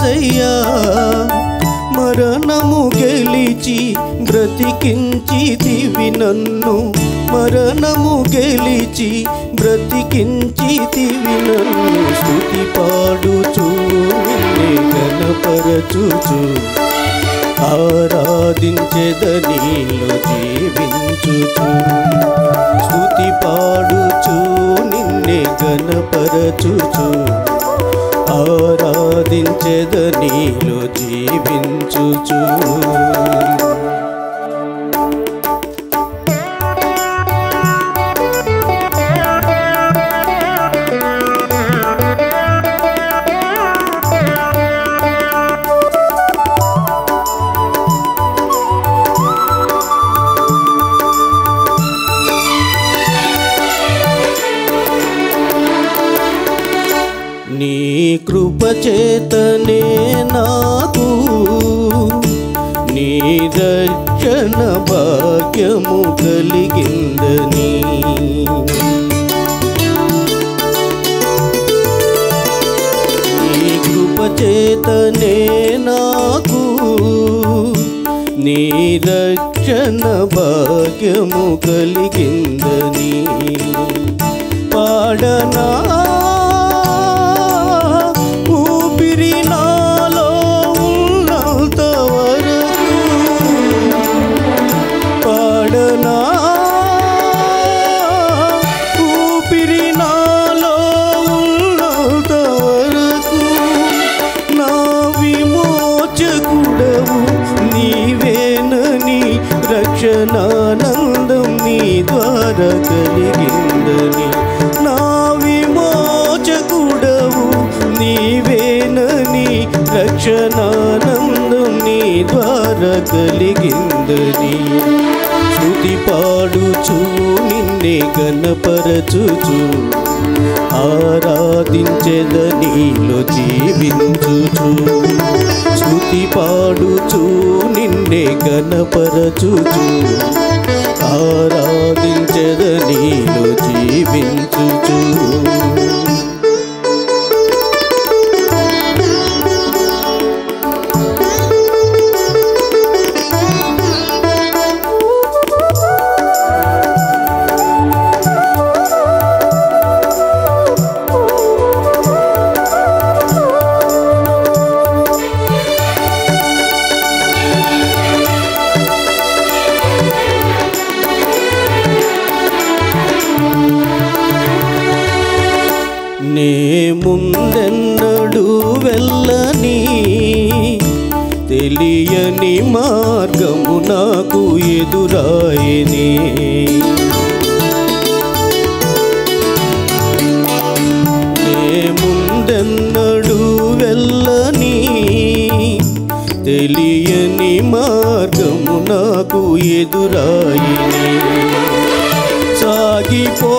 ఏసయ్యా మరణము గెలిచి బ్రతికించితివి నన్ను మరణము గెలిచి బ్రతికించితివి నన్ను స్థుతి పాడుచు నిన్నే గణపరచుచు ఆరాధించెదనీలో జీవించుచు స్థుతి పాడుచు నిన్నే గణపరచుచు ఆరాధించెదనీలో జీవించుచు నీ కృప చేతనే నాకు నీ రక్షణ భాగ్యము కలిగిందని నీ కృప చేతనే నాకు నీ రక్షణ భాగ్యము కలిగిందని పాడనా ఊపిరి నాలో ఉన్నంత వరకు పాడనా ఊపిరి నాలో ఉన్నంత వరకు నా విమోచకుడవు నీవేనని రక్షణానందం నీ ద్వారా కలిగిందని నా విమోచకుడవు నీవేనని రక్షణానందం నీ ద్వారా కలిగిందని శృతి పాడుచు నిన్నే గణపరచుచు ఆరాధించెదనీలో జీవించుచు శృతి పాడుచు నిన్నే గణపరచుచు ఆరాధించెదనీలో జీవించుచు నే ముందెన్నడు వెళ్ళని తెలియని మార్గము నాకు ఎదురాయని నే ముందెన్నడు వెళ్ళని తెలియని మార్గము నాకు ఎదురాయని సాగిపో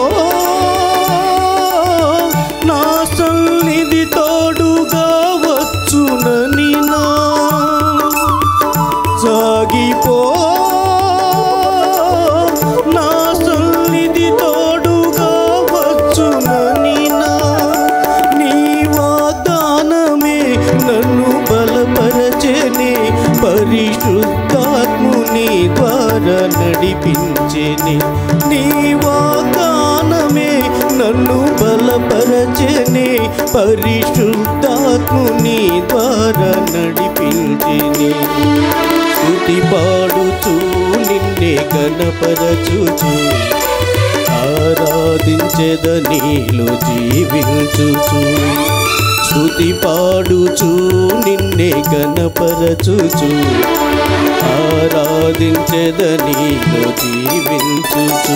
నా సన్నిధి తోడుగా వచ్చునని నా సాగిపో నా సన్నిధి తోడుగా వచ్చునని నా నీ వాగ్దానమే నన్ను బలపరచని పరిశుద్ధాత్ముని ద్వారా నడిపించెని నీ వాగ్దానమే నన్ను బలపరచని పరిశుద్ధాత్ముని ద్వారా నడిపించెని స్థుతి పాడుచు నిన్నే గణపరచుచు ఆరాధించెదనీలో జీవించుచు స్థుతి పాడుచు నిన్నే గణపరచుచు ఆరాధించెదనీలో జీవించుచు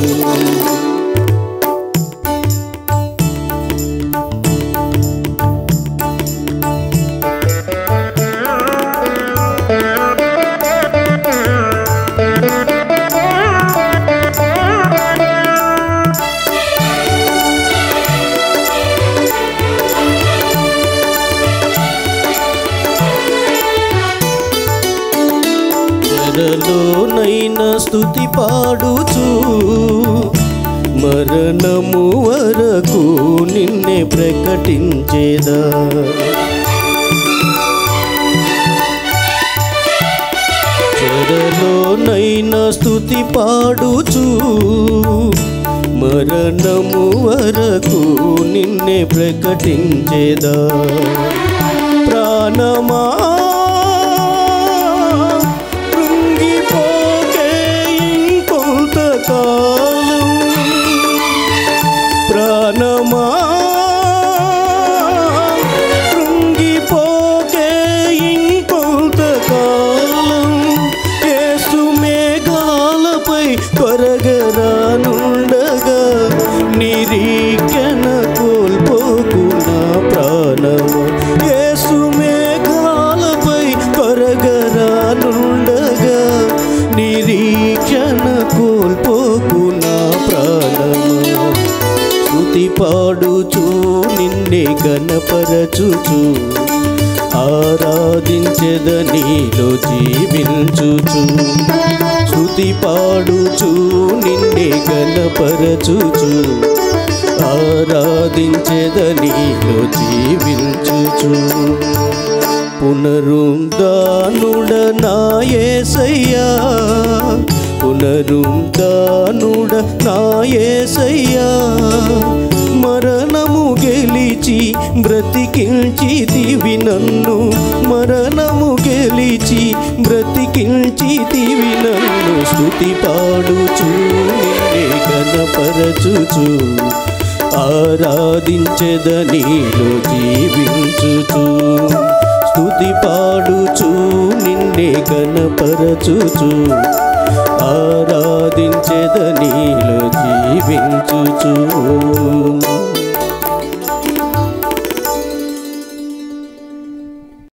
చెరలోనైన స్థుతి పాడుచు మరణము వరకు నిన్నే ప్రకటించేదా ఘనమైన స్థుతి పాడుచు మరణము వరకు నిన్నే ప్రకటించేదా ప్రాణమా కృంగిపోకే ఇంకొంతకాలం ప్రాణమా కృంగిపోకే ఇంకొంతకాలం యేసు మేఘాలపై కొరగరానుండగా నిరీక్షణ కోల్పోకు నా ప్రాణము యేసు మేఘాలపై కొరగరానుండగా నిరీక్షణ కోల్పోకు నా ప్రాణము స్తుతి పాడుచు నిన్నే గణపరచుచు ఆరాధించెద నీలో జీవించుచు స్తుతి పాడుచు నిన్నే గణపరచుచు ఆరాధించెద నీలో జీవించుచు పునరుందానుడ నాయసయ్యా పునరుందానుడ నాయసయ్యా మరణము గెలిచి బ్రతికించితివి నన్ను మరణము గెలిచి బ్రతికించితివి నన్ను స్థుతి పాడుచు నిన్నే కనపరచుచు ఆరాధించెద నీలో జీవించుచు స్తుతి పాడుచు నిన్నే గణపరచుచు ఆరాధించెద నీలో జీవించుచు